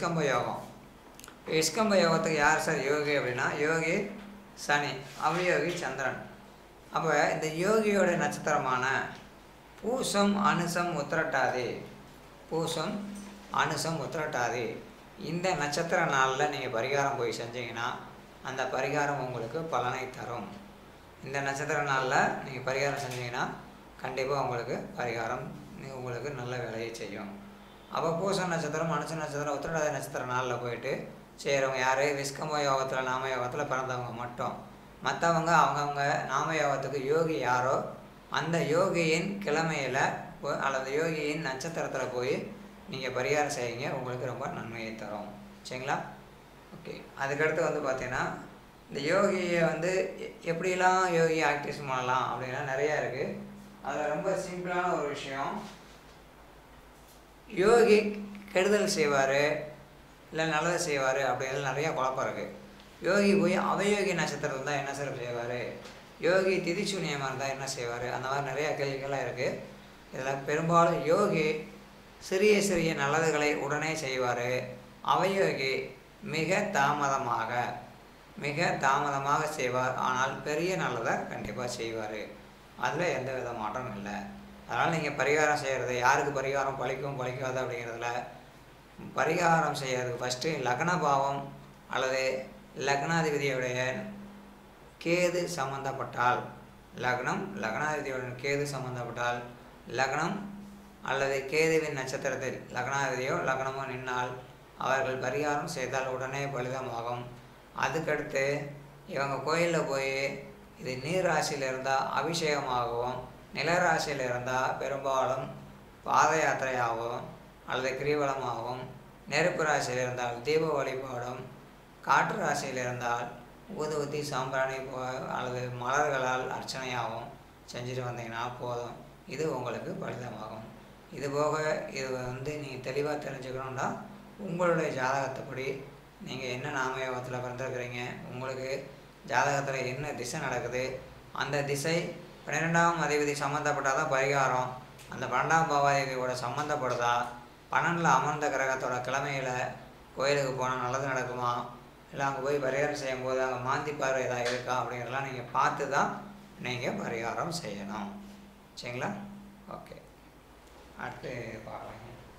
விஸ்கம்ப யோகம் விஸ்கம்ப யோகத்துக்கு யார் சார் யோகி அப்படின்னா யோகி சனி அவயோகி சந்திரன் அப்போ இந்த யோகியோட நட்சத்திரமான பூசம் அனுசம் உத்திரட்டாதி பூசம் அனுசம் உத்திரட்டாதி இந்த நட்சத்திர நாளில் நீங்கள் பரிகாரம் போய் செஞ்சீங்கன்னா அந்த பரிகாரம் உங்களுக்கு பலனை தரும் இந்த நட்சத்திர நாளில் நீங்கள் பரிகாரம் செஞ்சீங்கன்னா கண்டிப்பாக உங்களுக்கு பரிகாரம் நீ- உங்களுக்கு நல்ல வேலையை செய்யும் அப்போ பூச நட்சத்திரம் மனுஷ நட்சத்திரம் உத்திரடாதி நட்சத்திர நாளில் போயிட்டு செய்கிறவங்க யார் விஸ்கம யோகத்தில் நாம யோகத்தில் பிறந்தவங்க மட்டும் மற்றவங்க அவங்கவுங்க நாம யோகத்துக்கு யோகி யாரோ அந்த யோகியின் கிழமையில் அல்லது யோகியின் நட்சத்திரத்தில் போய் நீங்கள் பரிகாரம் செய்யுங்க உங்களுக்கு ரொம்ப நன்மையை தரும் சரிங்களா ஓகே அதுக்கடுத்து வந்து பார்த்தீங்கன்னா இந்த யோகியை வந்து எ- எப்படிலாம் யோகி ஆக்டிவேஷன் பண்ணலாம் அப்படின்னா நிறையா இருக்குது அதில் ரொம்ப சிம்பிளான ஒரு விஷயம் யோகி கெடுதல் செய்வார் இல்லை நல்லது செய்வார் அப்படிங்கிறது நிறையா குழப்பம் இருக்குது யோகி போய் அவயோகி நட்சத்திரம் இருந்தால் என்ன சார் செய்வார் யோகி திதிசூன்யமாக இருந்தால் என்ன செய்வார் அந்த மாதிரி நிறையா கேள்விகள்லாம் இருக்குது இதில் பெரும்பாலும் யோகி சிறிய சிறிய நல்லதுகளை உடனே செய்வார் அவயோகி மிக தாமதமாக மிக தாமதமாக செய்வார் ஆனால் பெரிய நல்லதை கண்டிப்பாக செய்வார் அதில் எந்த வித மாற்றமும் இல்லை அதனால் நீங்கள் பரிகாரம் செய்கிறது யாருக்கு பரிகாரம் பழிக்கும் பழிக்காது அப்படிங்கிறதுல பரிகாரம் செய்யறதுக்கு ஃபஸ்ட்டு லக்ன பாவம் அல்லது லக்னாதிபதியுடைய கேது சம்பந்தப்பட்டால் லக்னம் லக்னாதிபதியுடன் கேது சம்பந்தப்பட்டால் லக்னம் அல்லது கேதுவின் நட்சத்திரத்தில் லக்னாதிபதியோ லக்னமோ நின்னால் அவர்கள் பரிகாரம் செய்தால் உடனே பலிதமாகும் அதுக்கடுத்து இவங்க கோயிலில் போய் இது நீர் ராசியில் இருந்தால் அபிஷேகமாகவும் நிலராசியில் இருந்தால் பெரும்பாலும் பாத யாத்திரையாகவும் அல்லது கிரிவலமாகவும் நெருப்பு ராசியில் இருந்தால் தீப வழிபாடும் காற்று ராசியில் இருந்தால் ஊதுவத்தி சாம்பிராணி போ அல்லது மலர்களால் அர்ச்சனையாகவும் செஞ்சுட்டு வந்தீங்கன்னா போதும் இது உங்களுக்கு பலிதமாகும் இது போக இது வந்து நீங்கள் தெளிவாக தெரிஞ்சுக்கணுன்னா உங்களுடைய ஜாதகத்தைப்படி நீங்கள் என்ன நாமயோகத்தில் பிறந்திருக்கிறீங்க உங்களுக்கு ஜாதகத்தில் என்ன திசை நடக்குது அந்த திசை பன்னிரெண்டாம் அதிபதி சம்மந்தப்பட்டால் தான் பரிகாரம் அந்த பன்னெண்டாம் பாவாதிபதியோட சம்மந்தப்படுதா பன்னெண்டில் அமர்ந்த கிரகத்தோட கிழமையில் கோயிலுக்கு போனால் நல்லது நடக்குமா இல்லை அங்கே போய் பரிகாரம் செய்யும்போது அங்கே மாந்தி பார்வை ஏதாவது இருக்கா அப்படிங்கிறதெல்லாம் நீங்கள் பார்த்து தான் நீங்கள் பரிகாரம் செய்யணும் சரிங்களா ஓகே அடுத்து பார்க்கலாம்